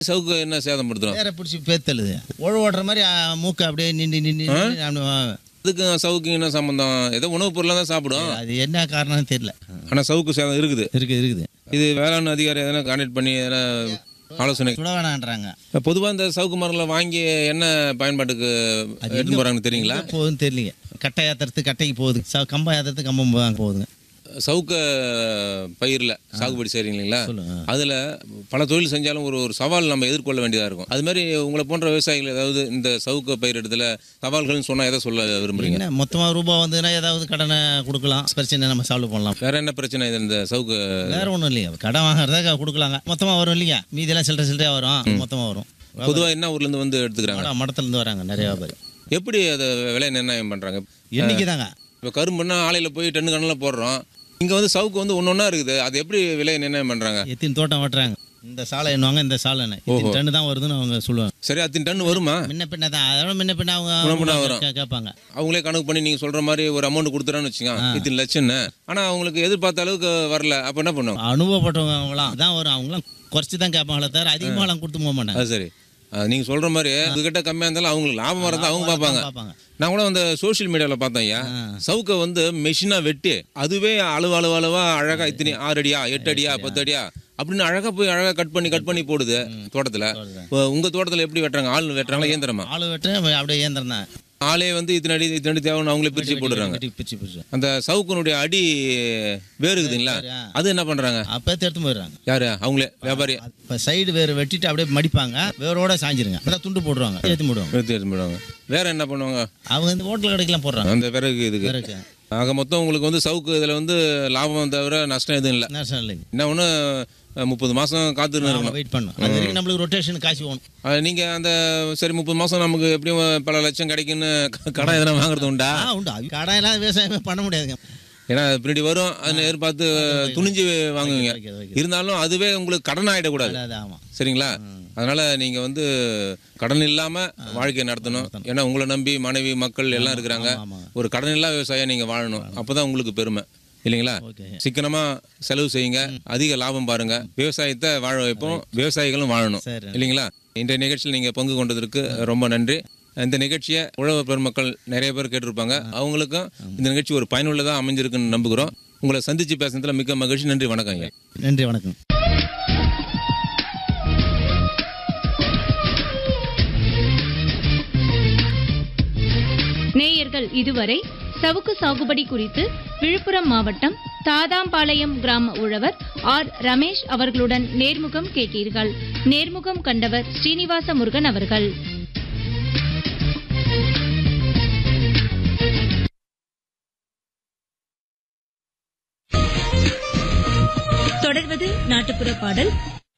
சவுக்கு என்ன சேதப்படுத்துறோம் வேற பிடிச்சி பேத்தலுது உழவு ஓடுற மாதிரி ஆ, மூக்கு அப்படியே நின்று நின்று நின்று அதுக்கு சவுக்கு என்ன சம்பந்தம் ஏதோ உணவுப் பொருளாக தான் சாப்பிடும் அது என்ன காரணம்னு தெரியல ஆனால் சவுக்கு சேதம் இருக்குது இருக்குது இருக்குது இது வேளாண் அதிகாரி எதனா கான்டாக்ட் பண்ணி எதனா ஆலோசனை சுட வேணான்றாங்க பொதுவாக இந்த சவுக்கு மரங்களை வாங்கி என்ன பயன்பாட்டுக்கு எடுத்து போகிறாங்கன்னு தெரியுங்களா எங்க போகுதுன்னு தெரியலைங்க கட்டை ஏத்துறதுக்கு கட்டைக்கு போகுது ச- கம்பம் ஏத்துறதுக்கு கம்பம் போ- போகுதுங்க சவுக்க பயிரில் சாகுபடி செய்கிறீங்க இல்லைங்களா சொல்லுங்க அதில் பல தொழில் செஞ்சாலும் ஒரு ஒரு சவால் நம்ம எதிர்கொள்ள வேண்டியதாக இருக்கும் அது மாதிரி உங்களை போன்ற விவசாயிகள் ஏதாவது இந்த சவுக்க பயிர் இடத்துல சவால்கள்னு சொன்னால் எதை சொல்ல விரும்புறீங்க என்ன மொத்தமாக ரூபாய் வந்ததுன்னா ஏதாவது கடனை கொடுக்கலாம் பிரச்சனை நம்ம சால்வ் பண்ணலாம் வேற என்ன பிரச்சனை இது இந்த சவுக்கு வேற ஒன்றும் இல்லையா கடன் வாங்குறதா கொடுக்கலாங்க மொத்தமாக வரும் இல்லையா மீதியெல்லாம் சில்லறை சில்லறையாக வரும் மொத்தமாக வரும் பொதுவாக என்ன ஊர்லேருந்து வந்து எடுத்துக்கிறாங்க மட- மடத்துலேருந்து வராங்க நிறைய வியாபாரி எப்படி அதை விலை நிர்ணயம் பண்ணுறாங்க எண்ணிக்கை தாங்க இப்போ கரும்புன்னா ஆலையில் போய் டன்னு கணக்கில் போடுறோம் இங்கே வந்து சவுக்கு வந்து ஒன்று ஒன்றா இருக்குது அது எப்படி விலை நிர்ணயம் பண்ணுறாங்க எத்தின் தோட்டம் வெட்டுறாங்க இந்த சாலை எண்ணுவாங்க இந்த சாலை என்ன இத்தனை டன்னு தான் வருதுன்னு அவங்க சொல்லுவாங்க சரி அத்தனை டன் வருமா முன்ன பின்ன தான் அதோட முன்ன பின்ன முன்ன அவங்க பின்ன வரும். கே- கேட்பாங்க அவங்களே கணக்கு பண்ணி நீங்கள் சொல்கிற மாதிரி ஒரு அமௌண்ட் கொடுத்துறான்னு வச்சுக்கோங்க இத்தனை லட்சம்னு ஆனால் அவங்களுக்கு எதிர்பார்த்த அளவுக்கு வரல அப்போ என்ன பண்ணுவோம் அனுபவப்பட்டவங்க அவங்களாம் தான் வரும் அவங்களாம் குறைச்சி தான் கேட்பாங்களே தவிர அதிகமாகலாம் கொடுத்து போக மாட்டாங்க அது சரி நீங்கள் சொல்கிற மாதிரி உங்ககிட்ட கம்மியாக இருந்தாலும் அவங்களுக்கு லாபம் வரதான் அவங்க பார்ப்பாங்க பார்ப்பாங்க நான் கூட அந்த சோஷியல் மீடியாவில் பார்த்தேன் ஐயா சவுக்கை வந்து மெஷினாக வெட்டி அதுவே அளவு அளவு அளவா அழகாக இத்தனை ஆறு அடியா எட்டு அடியா பத்து அடியா அப்படின்னு அழகாக போய் அழகாக கட் பண்ணி கட் பண்ணி போடுது தோட்டத்தில் உங்கள் தோட்டத்தில் எப்படி வெட்டுறாங்க ஆள் வெட்டுறாங்களா இயந்திரமா ஆளு வெட்டு அப்படியே ஏந்திரம் தான் ஆளே வந்து இத்தனை அடி இத்தனை அடி தேவைன்னு அவங்களே பிரித்து போடுறாங்க வெட்டி பிரிச்சு பிரிச்சு அந்த சவுக்கனுடைய அடி வேறுக்குதுங்களா அது என்ன பண்ணுறாங்க அப்போ எடுத்து போயிடுறாங்க யாரு அவங்களே வியாபாரி இப்போ சைடு வேறு வெட்டிட்டு அப்படியே மடிப்பாங்க வேரோட சாஞ்சிருங்க அப்புறம் துண்டு போடுவாங்க ஏற்றி போடுவாங்க எடுத்து எடுத்து போடுவாங்க வேற என்ன பண்ணுவாங்க அவங்க இந்த ஹோட்டல் கடைக்கெல்லாம் போடுறாங்க அந்த பிறகு இதுக்கு பிறகு ஆக மொத்தம் உங்களுக்கு வந்து சவுக்கு இதில் வந்து லாபம் தவிர நஷ்டம் எதுவும் இல்லை நேஷனல் இல்லைங்க என்ன ஒன்று முப்பது மாதம் காத்துன்னு இருக்கணும் வெயிட் பண்ணும் அது வரைக்கும் நம்மளுக்கு ரொட்டேஷன் காசு வேணும் அது நீங்கள் அந்த சரி முப்பது மாதம் நமக்கு எப்படியும் பல லட்சம் கிடைக்குன்னு க- கடன் எதனா வாங்குறது உண்டா ஆ உண்டு அது கடையெல்லாம் விவசாயமே பண்ண முடியாதுங்க ஏன்னா அது பின்னாடி வரும் அதை எதிர்பார்த்து துணிஞ்சு வாங்குவீங்க வைக்கிறது, வைக்கிறது. இருந்தாலும் அதுவே உங்களுக்கு கடன் ஆகிடக்கூடாது அது ஆமாம் சரிங்களா அதனால நீங்க வந்து கடன் இல்லாம வாழ்க்கையை நடத்தணும் ஏன்னா உங்களை நம்பி மனைவி மக்கள் எல்லாம் இருக்கிறாங்க ஆமாங்க. ஒரு கடன் இல்லா விவசாயம் நீங்க வாழணும் அப்பதான் உங்களுக்கு பெருமை இல்லைங்களா ஓகே சிக்கனமா செலவு செய்யுங்க அதிக லாபம் பாருங்க விவசாயத்தை வாழ வைப்போம் விவசாயிகளும் வாழணும் சரி. இல்லைங்களா இன்றைய நிகழ்ச்சியில் நீங்க பங்கு கொண்டதற்கு ரொம்ப நன்றி இந்த நிகழ்ச்சியை உழவர் பெருமக்கள் நிறைய பேர் கேட்டிருப்பாங்க அவங்களுக்கும் இந்த நிகழ்ச்சி ஒரு பயனுள்ளதா அமைஞ்சிருக்குன்னு நம்புகிறோம் உங்களை சந்திச்சு பேசுனதுல மிக்க மகிழ்ச்சி நன்றி வணக்கம் ஐயா நன்றி வணக்கம் நேயர்கள் இதுவரை சவுக்கு சாகுபடி குறித்து விழுப்புரம் மாவட்டம் தாதாம்பாளையம் கிராம உழவர் ஆர் ரமேஷ் அவர்களுடன் நேர்முகம் கேட்டீர்கள் நேர்முகம் கண்டவர் ஸ்ரீனிவாச முருகன் அவர்கள் தொடர்வது நாட்டுப்புற பாடல்